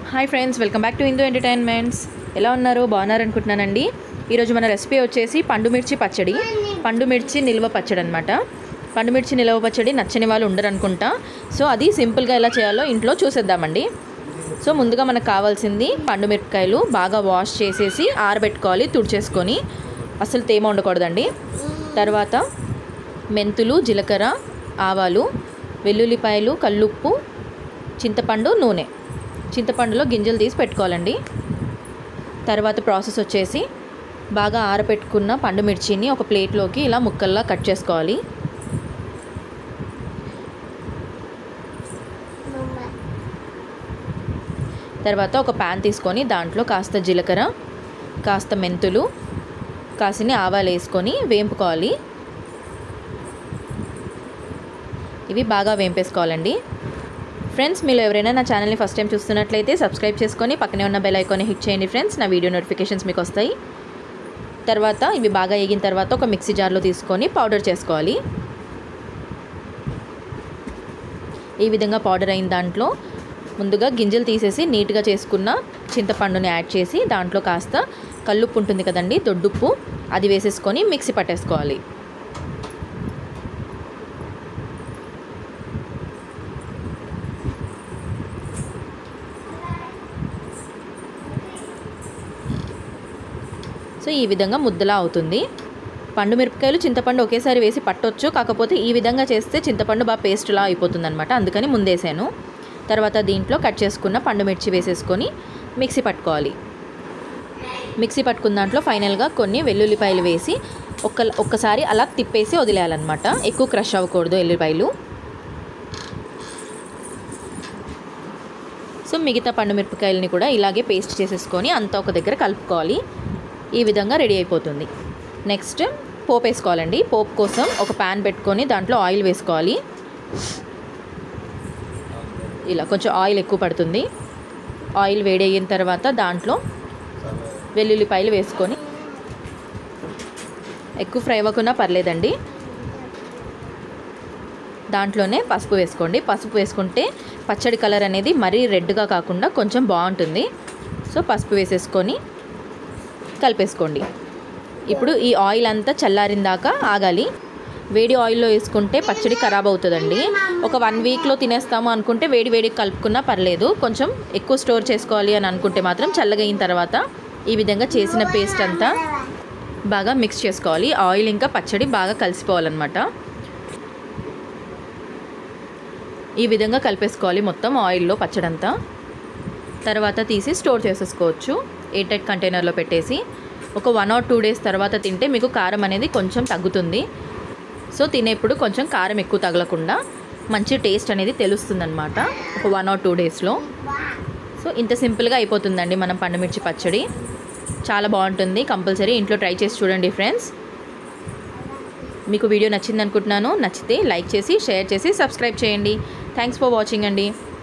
hi friends welcome back to Hindu entertainments ఎలా ఉన్నారు బాగున్నారు అనుకుంటున్నానండి ఈరోజు మన రెసిపీ వచ్చేసి పండు మిర్చి పచ్చడి పండు మిర్చి నిల్వ పచ్చడి అనమాట పండు మిర్చి నిల్వ పచ్చడి నచ్చని వాళ్ళు ఉండరు అనుకుంటా సో అది సింపుల్గా ఎలా చేయాలో ఇంట్లో చూసేద్దామండి సో ముందుగా మనకు కావాల్సింది పండు మిరపకాయలు బాగా వాష్ చేసేసి ఆరబెట్టుకోవాలి తుడిచేసుకొని అసలు తేమ ఉండకూడదండి తర్వాత మెంతులు జీలకర్ర ఆవాలు వెల్లుల్లిపాయలు కల్లుప్పు చింతపండు నూనె చింతపండులో గింజలు తీసి పెట్టుకోవాలండి తర్వాత ప్రాసెస్ వచ్చేసి బాగా ఆరబెట్టుకున్న పండు మిర్చిని ఒక ప్లేట్లోకి ఇలా ముక్కల్లా కట్ చేసుకోవాలి తర్వాత ఒక ప్యాన్ తీసుకొని దాంట్లో కాస్త జీలకర్ర కాస్త మెంతులు కాసిని ఆవాలు వేసుకొని వేంపుకోవాలి ఇవి బాగా వేంపేసుకోవాలండి ఫ్రెండ్స్ మీరు ఎవరైనా నా ఛానల్ని ఫస్ట్ టైం చూస్తున్నట్లయితే సబ్స్క్రైబ్ చేసుకొని పక్కనే ఉన్న బెల్ ఐకాన్ని హిట్ చేయండి ఫ్రెండ్స్ నా వీడియో నోటిఫికేషన్స్ మీకు వస్తాయి తర్వాత ఇవి బాగా వేగిన తర్వాత ఒక మిక్సీ జార్లో తీసుకొని పౌడర్ చేసుకోవాలి ఈ విధంగా పౌడర్ అయిన దాంట్లో ముందుగా గింజలు తీసేసి నీట్గా చేసుకున్న చింతపండుని యాడ్ చేసి దాంట్లో కాస్త కల్లుప్పు ఉంటుంది కదండి దొడ్డుప్పు అది వేసేసుకొని మిక్సీ పట్టేసుకోవాలి సో ఈ విధంగా ముద్దలా అవుతుంది పండు మిరపకాయలు చింతపండు ఒకేసారి వేసి పట్టొచ్చు కాకపోతే ఈ విధంగా చేస్తే చింతపండు బాగా పేస్ట్లా అయిపోతుంది అనమాట అందుకని ముందేసాను తర్వాత దీంట్లో కట్ చేసుకున్న పండు మిర్చి వేసేసుకొని మిక్సీ పట్టుకోవాలి మిక్సీ పట్టుకున్న దాంట్లో ఫైనల్గా కొన్ని వెల్లుల్లిపాయలు వేసి ఒక్క ఒక్కసారి అలా తిప్పేసి వదిలేయాలన్నమాట ఎక్కువ క్రష్ అవ్వకూడదు వెల్లుల్లిపాయలు సో మిగతా పండు మిరపకాయలని కూడా ఇలాగే పేస్ట్ చేసేసుకొని అంతా ఒక దగ్గర కలుపుకోవాలి ఈ విధంగా రెడీ అయిపోతుంది నెక్స్ట్ పోపు వేసుకోవాలండి పోపు కోసం ఒక ప్యాన్ పెట్టుకొని దాంట్లో ఆయిల్ వేసుకోవాలి ఇలా కొంచెం ఆయిల్ ఎక్కువ పడుతుంది ఆయిల్ వేడి అయిన తర్వాత దాంట్లో వెల్లుల్లిపాయలు వేసుకొని ఎక్కువ ఫ్రై అవ్వకుండా పర్లేదండి దాంట్లోనే పసుపు వేసుకోండి పసుపు వేసుకుంటే పచ్చడి కలర్ అనేది మరీ రెడ్గా కాకుండా కొంచెం బాగుంటుంది సో పసుపు వేసేసుకొని కలిపేసుకోండి ఇప్పుడు ఈ ఆయిల్ అంతా చల్లారిన దాకా ఆగాలి వేడి ఆయిల్లో వేసుకుంటే పచ్చడి ఖరాబ్ అవుతుందండి ఒక వన్ వీక్లో తినేస్తాము అనుకుంటే వేడి వేడి కలుపుకున్నా పర్లేదు కొంచెం ఎక్కువ స్టోర్ చేసుకోవాలి అని అనుకుంటే మాత్రం చల్లగా అయిన తర్వాత ఈ విధంగా చేసిన పేస్ట్ అంతా బాగా మిక్స్ చేసుకోవాలి ఆయిల్ ఇంకా పచ్చడి బాగా కలిసిపోవాలన్నమాట ఈ విధంగా కలిపేసుకోవాలి మొత్తం ఆయిల్లో పచ్చడంతా తర్వాత తీసి స్టోర్ చేసేసుకోవచ్చు ఎయిర్ టైట్ కంటైనర్లో పెట్టేసి ఒక వన్ ఆర్ టూ డేస్ తర్వాత తింటే మీకు కారం అనేది కొంచెం తగ్గుతుంది సో తినేప్పుడు కొంచెం కారం ఎక్కువ తగలకుండా మంచి టేస్ట్ అనేది తెలుస్తుందన్నమాట ఒక వన్ ఆర్ టూ డేస్లో సో ఇంత సింపుల్గా అయిపోతుందండి మనం పండుమిర్చి పచ్చడి చాలా బాగుంటుంది కంపల్సరీ ఇంట్లో ట్రై చేసి చూడండి ఫ్రెండ్స్ మీకు వీడియో నచ్చింది అనుకుంటున్నాను నచ్చితే లైక్ చేసి షేర్ చేసి సబ్స్క్రైబ్ చేయండి థ్యాంక్స్ ఫర్ వాచింగ్ అండి